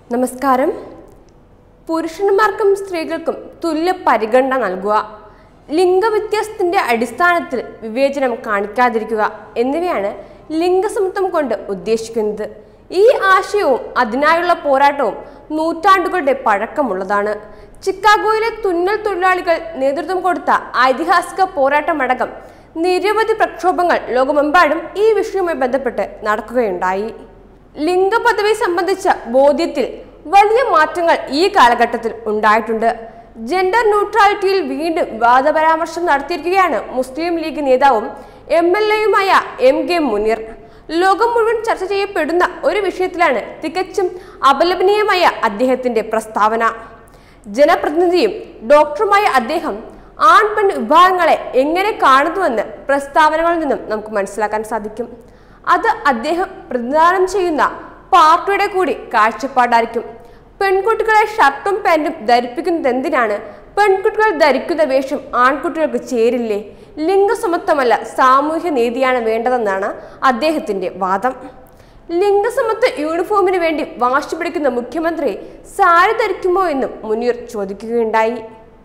നമസ്കാരം പുരുഷന്മാർക്കും സ്ത്രീകൾക്കും തുല്യ പരിഗണന നൽകുക ലിംഗവ്യത്യാസത്തിന്റെ അടിസ്ഥാനത്തിൽ വിവേചനം കാണിക്കാതിരിക്കുക എന്നിവയാണ് ലിംഗസമത്വം കൊണ്ട് ഉദ്ദേശിക്കുന്നത് ഈ ആശയവും അതിനായുള്ള പോരാട്ടവും നൂറ്റാണ്ടുകളുടെ പഴക്കമുള്ളതാണ് ചിക്കാഗോയിലെ തുന്നൽ തൊഴിലാളികൾ നേതൃത്വം കൊടുത്ത ഐതിഹാസിക പോരാട്ടമടക്കം നിരവധി പ്രക്ഷോഭങ്ങൾ ലോകമെമ്പാടും ഈ വിഷയവുമായി ബന്ധപ്പെട്ട് നടക്കുകയുണ്ടായി ലിംഗപദവി സംബന്ധിച്ച ബോധ്യത്തിൽ വലിയ മാറ്റങ്ങൾ ഈ കാലഘട്ടത്തിൽ ഉണ്ടായിട്ടുണ്ട് ജെൻഡർ ന്യൂട്രാലിറ്റിയിൽ വീണ്ടും വാദപരാമർശം നടത്തിയിരിക്കുകയാണ് മുസ്ലിം ലീഗ് നേതാവും എം എൽ എയുമായ എം കെ മുനീർ ലോകം മുഴുവൻ ചർച്ച ചെയ്യപ്പെടുന്ന ഒരു വിഷയത്തിലാണ് തികച്ചും അപലപനീയമായ അദ്ദേഹത്തിന്റെ പ്രസ്താവന ജനപ്രതിനിധിയും ഡോക്ടറുമായ അദ്ദേഹം ആൺ പെൺ വിഭാഗങ്ങളെ എങ്ങനെ കാണുന്നുവെന്ന് പ്രസ്താവനകളിൽ നിന്നും നമുക്ക് മനസ്സിലാക്കാൻ സാധിക്കും അത് അദ്ദേഹം പ്രതിദാനം ചെയ്യുന്ന പാർട്ടിയുടെ കൂടി കാഴ്ചപ്പാടായിരിക്കും പെൺകുട്ടികളെ ഷർട്ടും പാൻറ്റും ധരിപ്പിക്കുന്നത് എന്തിനാണ് പെൺകുട്ടികൾ ധരിക്കുന്ന വേഷം ആൺകുട്ടികൾക്ക് ചേരില്ലേ ലിംഗസമത്വമല്ല സാമൂഹ്യ നീതിയാണ് വേണ്ടതെന്നാണ് അദ്ദേഹത്തിന്റെ വാദം ലിംഗസമത്വ യൂണിഫോമിന് വേണ്ടി വാശി പിടിക്കുന്ന മുഖ്യമന്ത്രി സാരി ധരിക്കുമോ എന്നും മുനീർ ചോദിക്കുകയുണ്ടായി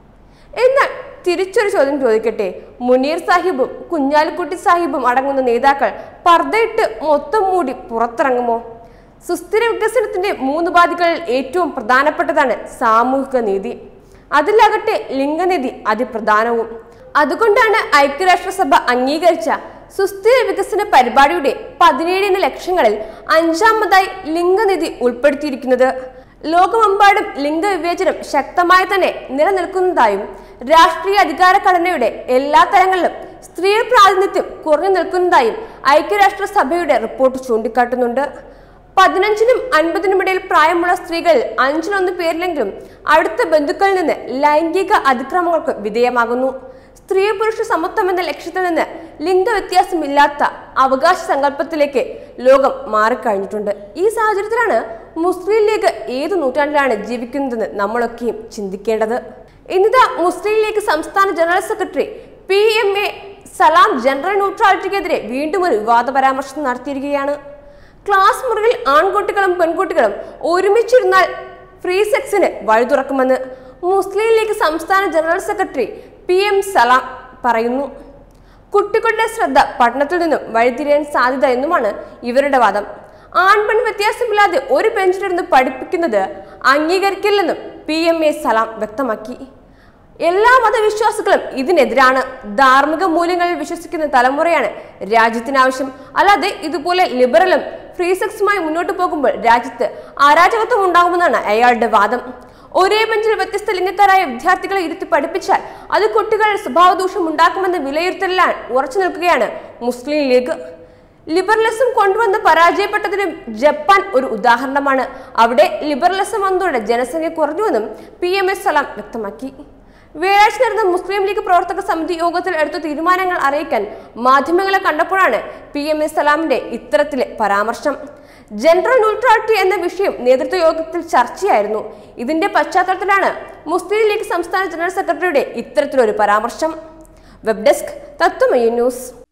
എന്നാൽ തിരിച്ചൊരു ചോദ്യം ചോദിക്കട്ടെ മുനീർ സാഹിബും കുഞ്ഞാലിക്കുട്ടി സാഹിബും അടങ്ങുന്ന നേതാക്കൾ പർദ്ദയിട്ട് മൊത്തം മൂടി പുറത്തിറങ്ങുമോ സുസ്ഥിര വികസനത്തിന്റെ മൂന്ന് ബാധികളിൽ ഏറ്റവും പ്രധാനപ്പെട്ടതാണ് സാമൂഹിക നീതി അതിലാകട്ടെ ലിംഗനീതി അതിപ്രധാനവും അതുകൊണ്ടാണ് ഐക്യരാഷ്ട്രസഭ അംഗീകരിച്ച സുസ്ഥിര വികസന പരിപാടിയുടെ പതിനേഴിന് ലക്ഷ്യങ്ങളിൽ അഞ്ചാമതായി ലിംഗനീതി ഉൾപ്പെടുത്തിയിരിക്കുന്നത് ലോകമെമ്പാടും ലിംഗവിവേചനം ശക്തമായി തന്നെ നിലനിൽക്കുന്നതായും രാഷ്ട്രീയ അധികാര ഘടനയുടെ എല്ലാ തലങ്ങളിലും സ്ത്രീ പ്രാതിനിധ്യം കുറഞ്ഞു നിൽക്കുന്നതായും ഐക്യരാഷ്ട്രസഭയുടെ റിപ്പോർട്ട് ചൂണ്ടിക്കാട്ടുന്നുണ്ട് പതിനഞ്ചിനും അൻപതിനും ഇടയിൽ പ്രായമുള്ള സ്ത്രീകൾ അഞ്ചിലൊന്ന് പേരിലെങ്കിലും അടുത്ത ബന്ധുക്കളിൽ നിന്ന് ലൈംഗിക അതിക്രമങ്ങൾക്ക് വിധേയമാകുന്നു സ്ത്രീ പുരുഷ സമത്വം എന്ന ലക്ഷ്യത്തിൽ നിന്ന് ലിംഗവ്യത്യാസമില്ലാത്ത അവകാശ സങ്കല്പത്തിലേക്ക് ലോകം മാറിക്കഴിഞ്ഞിട്ടുണ്ട് ഈ സാഹചര്യത്തിലാണ് മുസ്ലിം ലീഗ് ഏത് നൂറ്റാണ്ടിലാണ് ജീവിക്കുന്നതെന്ന് നമ്മളൊക്കെയും ചിന്തിക്കേണ്ടത് ഇന്നിതാ മുസ്ലിം ലീഗ് സംസ്ഥാന general secretary P M A Salam general ന്യൂട്രാലിറ്റിക്കെതിരെ വീണ്ടും ഒരു വിവാദ പരാമർശം നടത്തിയിരിക്കുകയാണ് ക്ലാസ് മുറിയിൽ ആൺകുട്ടികളും പെൺകുട്ടികളും ഒരുമിച്ചിരുന്നാൽ ഫ്രീ സെക്സിന് വഴി തുറക്കുമെന്ന് മുസ്ലിം ലീഗ് സംസ്ഥാന general secretary P M Salam പറയുന്നു കുട്ടികളുടെ ശ്രദ്ധ പഠനത്തിൽ നിന്നും വഴിതിരിയാൻ സാധ്യത എന്നുമാണ് ഇവരുടെ വാദം ആൺപെൺ വ്യത്യാസമില്ലാതെ ഒരു ബെഞ്ചിലിരുന്ന് പഠിപ്പിക്കുന്നത് അംഗീകരിക്കില്ലെന്നും പി എം എ സലാം വ്യക്തമാക്കി എല്ലാ മതവിശ്വാസികളും ഇതിനെതിരാണ് ധാർമ്മിക മൂല്യങ്ങളിൽ വിശ്വസിക്കുന്ന തലമുറയാണ് രാജ്യത്തിനാവശ്യം അല്ലാതെ ഇതുപോലെ ലിബറലും ഫ്രീ സെക്സുമായി മുന്നോട്ട് പോകുമ്പോൾ രാജ്യത്ത് അരാജകത്വം ഉണ്ടാകുമെന്നാണ് അയാളുടെ വാദം ഒരേ ബെഞ്ചിൽ വ്യത്യസ്ത ലിംഗക്കാരായ വിദ്യാർത്ഥികളെ ഇരുത്തി പഠിപ്പിച്ചാൽ അത് കുട്ടികളിൽ സ്വഭാവദൂഷം ഉണ്ടാക്കുമെന്ന വിലയിരുത്തലിൽ ഉറച്ചു നിൽക്കുകയാണ് മുസ്ലിം ലീഗ് ലിബറലിസം കൊണ്ടുവന്ന് പരാജയപ്പെട്ടതിന് ജപ്പാൻ ഒരു ഉദാഹരണമാണ് അവിടെ ലിബറലിസം വന്നതോടെ ജനസംഖ്യ കുറഞ്ഞുവെന്നും പി എം എസ് സലാം വ്യക്തമാക്കി വ്യാഴാഴ്ച നടന്ന മുസ്ലിം ലീഗ് പ്രവർത്തക സമിതി യോഗത്തിൽ എടുത്ത തീരുമാനങ്ങൾ അറിയിക്കാൻ മാധ്യമങ്ങളെ കണ്ടപ്പോഴാണ് പി എം എസ് സലാമിന്റെ ഇത്തരത്തിലെ പരാമർശം ജനറൽ ന്യൂട്രാലിറ്റി എന്ന വിഷയം നേതൃത്വ യോഗത്തിൽ ചർച്ചയായിരുന്നു ഇതിന്റെ പശ്ചാത്തലത്തിലാണ് മുസ്ലിം ലീഗ് സംസ്ഥാന ജനറൽ സെക്രട്ടറിയുടെ ഇത്തരത്തിലൊരു പരാമർശം വെബ് ഡെസ്ക് തത്വമയ ന്യൂസ്